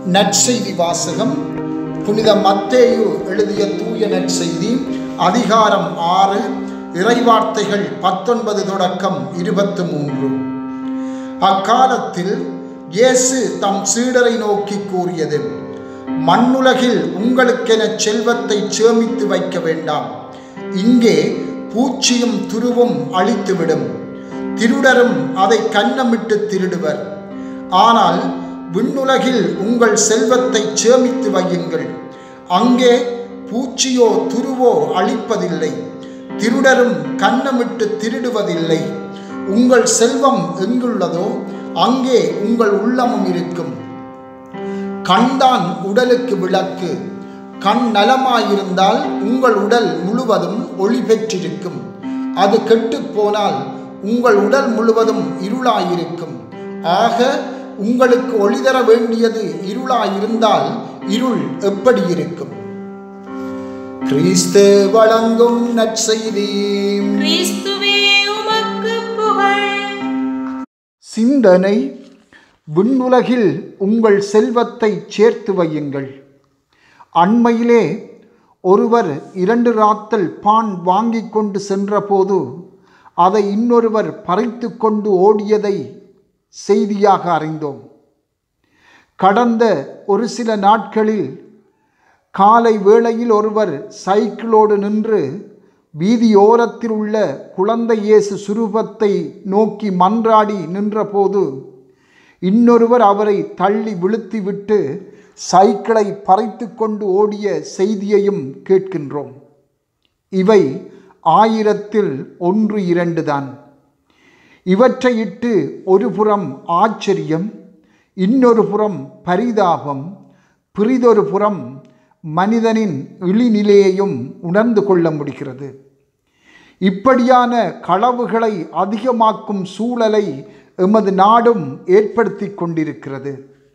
நற்செய்தி வாசகம் புனித மத்தேயு எழுதிய தூய நற்செய்தி அதிகாரம் ஆறு இறைவார்த்தைகள் பத்தொன்பது தொடக்கம் இருபத்து மூன்று அக்காலத்தில் இயேசு தம் சீடரை நோக்கி கூறியது மண்ணுலகில் உங்களுக்கென செல்வத்தை சேமித்து வைக்க வேண்டாம் இங்கே பூச்சியும் துருவும் அழித்துவிடும் திருடரும் அதை கன்னமிட்டு திருடுவர் ஆனால் விண்ணுலகில் உங்கள் செல்வத்தை சேமித்து வையுங்கள் அங்கே பூச்சியோ துருவோ அழிப்பதில்லை திருடரும் கன்னமிட்டு திருடுவதில்லை உங்கள் செல்வம் எங்குள்ளதோ அங்கே உங்கள் உள்ளமும் இருக்கும் கண்தான் உடலுக்கு விளக்கு கண் நலமாயிருந்தால் உங்கள் உடல் முழுவதும் ஒளி பெற்றிருக்கும் அது கெட்டுப் போனால் உங்கள் உடல் முழுவதும் இருளாயிருக்கும் ஆக உங்களுக்கு ஒளி தர வேண்டியது இருளாயிருந்தால் இருள் எப்படி இருக்கும் கிறிஸ்து வழங்கும் நற்செய்தி கிறிஸ்துவே உமக்கு புகழ் சிந்தனை விண்ணுலகில் உங்கள் செல்வத்தை சேர்த்து வையுங்கள் அண்மையிலே ஒருவர் இரண்டு ராத்தல் பான் வாங்கி கொண்டு சென்றபோது அதை இன்னொருவர் பறித்து கொண்டு ஓடியதை செய்தியாக அறிந்தோம் கடந்த ஒரு சில நாட்களில் காலை வேளையில் ஒருவர் சைக்கிளோடு நின்று வீதியோரத்தில் உள்ள குழந்தை இயேசு சுரூபத்தை நோக்கி மன்றாடி நின்றபோது இன்னொருவர் அவரை தள்ளி விழுத்திவிட்டு சைக்கிளை பறைத்து கொண்டு ஓடிய செய்தியையும் கேட்கின்றோம் இவை ஆயிரத்தில் ஒன்று இரண்டு தான் இவற்றையிட்டு ஒரு புறம் ஆச்சரியம் இன்னொரு புறம் பரிதாபம் பிறிதொரு புறம் மனிதனின் இழிநிலையையும் உணர்ந்து கொள்ள முடிகிறது இப்படியான களவுகளை அதிகமாக்கும் சூழலை எமது நாடும் ஏற்படுத்தி கொண்டிருக்கிறது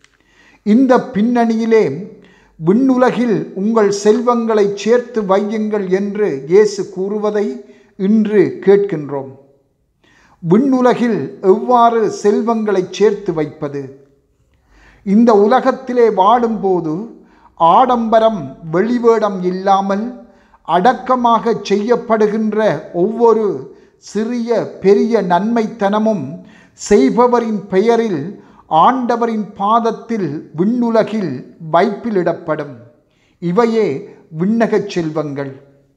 இந்த பின்னணியிலே விண்ணுலகில் உங்கள் செல்வங்களை சேர்த்து வையுங்கள் என்று இயேசு கூறுவதை இன்று கேட்கின்றோம் விண்ணுலகில் எவ்வாறு செல்வங்களை சேர்த்து வைப்பது இந்த உலகத்திலே வாடும்போது ஆடம்பரம் வெளிவேடம் இல்லாமல் அடக்கமாக செய்யப்படுகின்ற ஒவ்வொரு சிறிய பெரிய நன்மைத்தனமும் செய்பவரின் பெயரில் ஆண்டவரின் பாதத்தில் விண்ணுலகில் வைப்பிலிடப்படும் இவையே விண்ணகச் செல்வங்கள்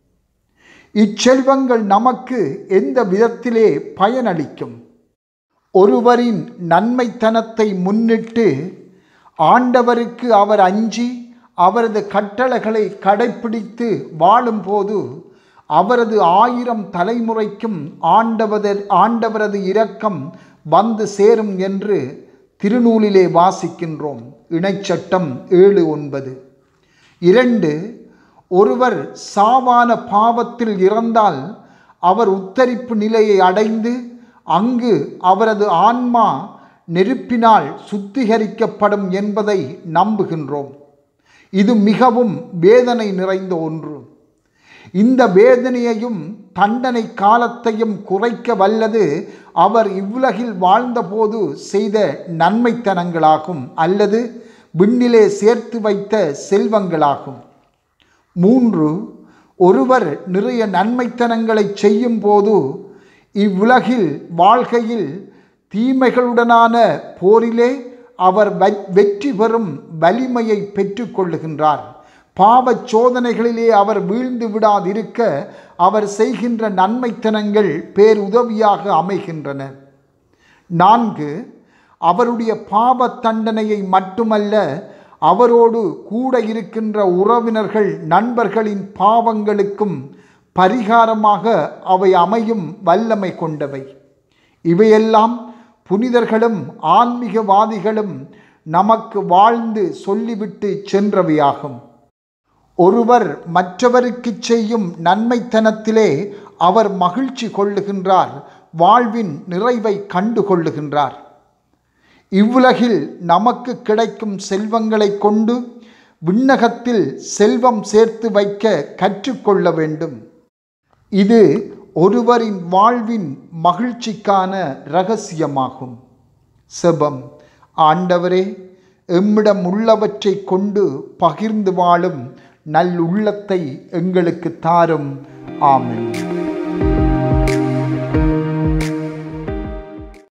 இச்செல்வங்கள் நமக்கு எந்த விதத்திலே பயனளிக்கும் ஒருவரின் நன்மைத்தனத்தை முன்னிட்டு ஆண்டவருக்கு அவர் அஞ்சி அவரது கட்டளைகளை கடைப்பிடித்து வாழும்போது அவரது ஆயிரம் தலைமுறைக்கும் ஆண்டவதர் ஆண்டவரது இரக்கம் வந்து சேரும் என்று திருநூலிலே வாசிக்கின்றோம் இணைச்சட்டம் ஏழு ஒன்பது இரண்டு ஒருவர் சாவான பாவத்தில் இறந்தால் அவர் உத்தரிப்பு நிலையை அடைந்து அங்கு அவரது ஆன்மா நெருப்பினால் சுத்திகரிக்கப்படும் என்பதை நம்புகின்றோம் இது மிகவும் வேதனை நிறைந்த ஒன்று இந்த வேதனையையும் தண்டனை காலத்தையும் குறைக்க வல்லது அவர் இவ்வுலகில் வாழ்ந்தபோது செய்த நன்மைத்தனங்களாகும் அல்லது விண்ணிலே சேர்த்து வைத்த செல்வங்களாகும் மூன்று ஒருவர் நிறைய நன்மைத்தனங்களை செய்யும் போது இவ்வுலகில் வாழ்கையில் தீமைகளுடனான போரிலே அவர் வெற்றி பெறும் வலிமையை பெற்றுக்கொள்ளுகின்றார் பாவச் சோதனைகளிலே அவர் வீழ்ந்து விடாதிருக்க அவர் செய்கின்ற நன்மைத்தனங்கள் பேருதவியாக அமைகின்றன நான்கு அவருடைய பாவ தண்டனையை மட்டுமல்ல அவரோடு கூட இருக்கின்ற உறவினர்கள் நண்பர்களின் பாவங்களுக்கும் பரிகாரமாக அவை அமையும் வல்லமை கொண்டவை இவையெல்லாம் புனிதர்களும் ஆன்மீகவாதிகளும் நமக்கு வாழ்ந்து சொல்லிவிட்டு சென்றவையாகும் ஒருவர் மற்றவருக்கு செய்யும் நன்மைத்தனத்திலே அவர் மகிழ்ச்சி கொள்ளுகின்றார் வாழ்வின் நிறைவை கண்டு கொள்ளுகின்றார் இவ்வுலகில் நமக்கு கிடைக்கும் செல்வங்களை கொண்டு விண்ணகத்தில் செல்வம் சேர்த்து வைக்க கற்றுக்கொள்ள வேண்டும் இது ஒருவரின் வாழ்வின் மகிழ்ச்சிக்கான இரகசியமாகும் செபம் ஆண்டவரே எம்மிடம் உள்ளவற்றை கொண்டு பகிர்ந்து வாழும் நல்லுள்ளத்தை எங்களுக்கு தாரும் ஆமென்